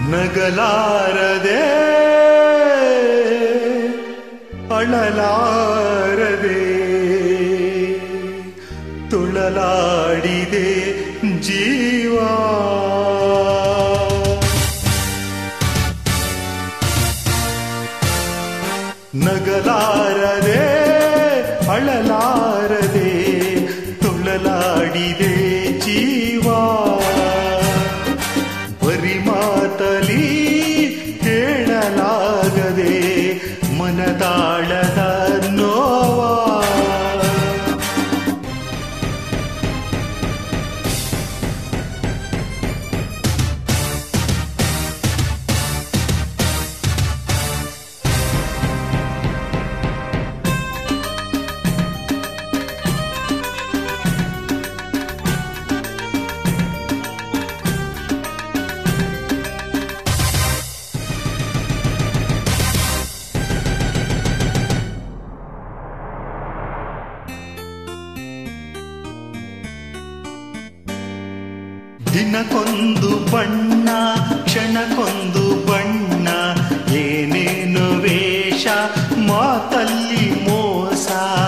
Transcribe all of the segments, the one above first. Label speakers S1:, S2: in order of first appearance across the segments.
S1: ನಗಲಾರದೆ ಅಳಲಾರದೆ ತುಳಲಾಡಿದೆ ಜೀವ ನಗಲಾರದೆ ಅಳಲಾರದೆ ತುಳಲಾಡಿದೆ ಜೀವ ಬರಿ ಮಾತಲಿ ಹೇಳಲಾಗದೆ ಮನದಾಳದ ನೋವಾ ದಿನಕ್ಕೊಂದು ಬಣ್ಣ ಕ್ಷಣಕ್ಕೊಂದು ಬಣ್ಣ ಏನೇನು ವೇಷ ಮಾತಲ್ಲಿ ಮೋಸ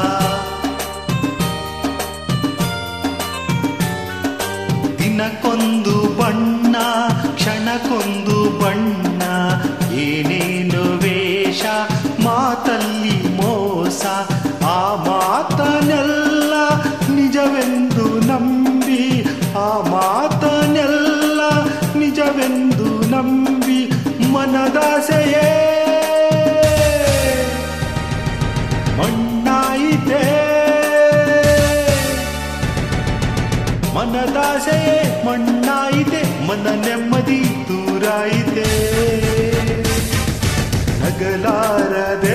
S1: ದಿನಕ್ಕೊಂದು ಬಣ್ಣ ಕ್ಷಣಕ್ಕೊಂದು ಬಣ್ಣ ಏನೇನು ವೇಷ ಮಾತಲ್ಲಿ ಮೋಸ ಆ ಮಾತನೆಲ್ಲ ನಿಜವೆಂದು ನಂಬಿ ಆ ಮಾತನೆಲ್ಲ ನಿಜವೆಂದು ನಂಬಿ ಮನದಾಸೆಯೇ ಮಣ್ಣಾಯಿತೆ ಮನದಾಸೆಯೇ ಮಣ್ಣಾಯಿತೆ ಮನ ನೆಮ್ಮದಿ ದೂರಾಯಿತೆ ನಗಲಾರದೆ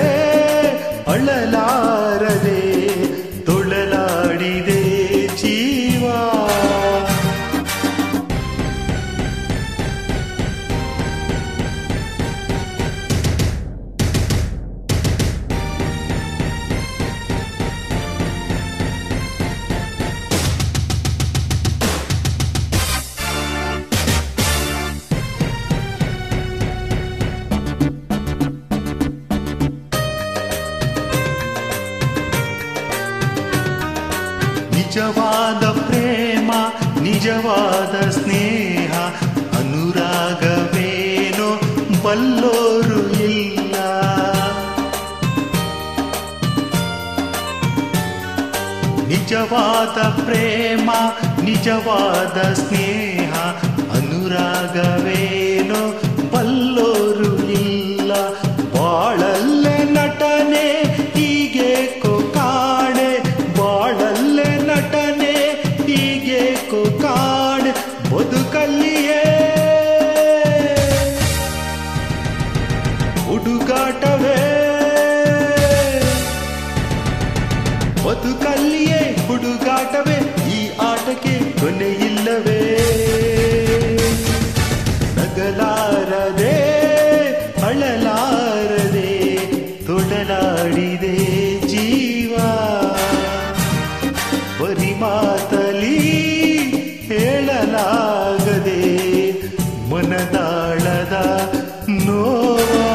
S1: ಅಳಲಾರದೆ ತೊಳಲಾಡಿದೆ ಜೀವ ನಿಜವಾದ ಪ್ರೇಮ ನಿಜವಾದ ಸ್ನೇಹ ಅನುರಾಗವೇನೋ ಬಲ್ಲೋರು ಇಲ್ಲ ನಿಜವಾದ ಪ್ರೇಮ ನಿಜವಾದ ಸ್ನೇಹ ಅನುರಾಗವೇನೋ ಬಲ್ಲೋರು ಇಲ್ಲ ಬಾಳಲ್ಲೇ ನಟನೆ ಹೀಗೆ ಕಾಡೆ ಬಾಳಲ್ಲೇ ನಟನೆ ಹೀಗೆ ಕಾಡೆ ಬದುಕಲ್ಲಿಯೇ ಹುಡುಗಾಟವೇ ಬದುಕಲ್ಲಿಯೇ ಹುಡುಗಾಟವೇ ಈ ಆಟಕ್ಕೆ ಕೊನೆಯಿಲ್ಲವೇ ನಗಲಾರದೆ ಅಳಲಾರದೆ ತೊಡಲಾಡಿದೆ ಜೀವ ಬರಿ ಮಾತಲಿ ಹೇಳಲಾಗದೆ ಮನದಾಳದ ನೋವ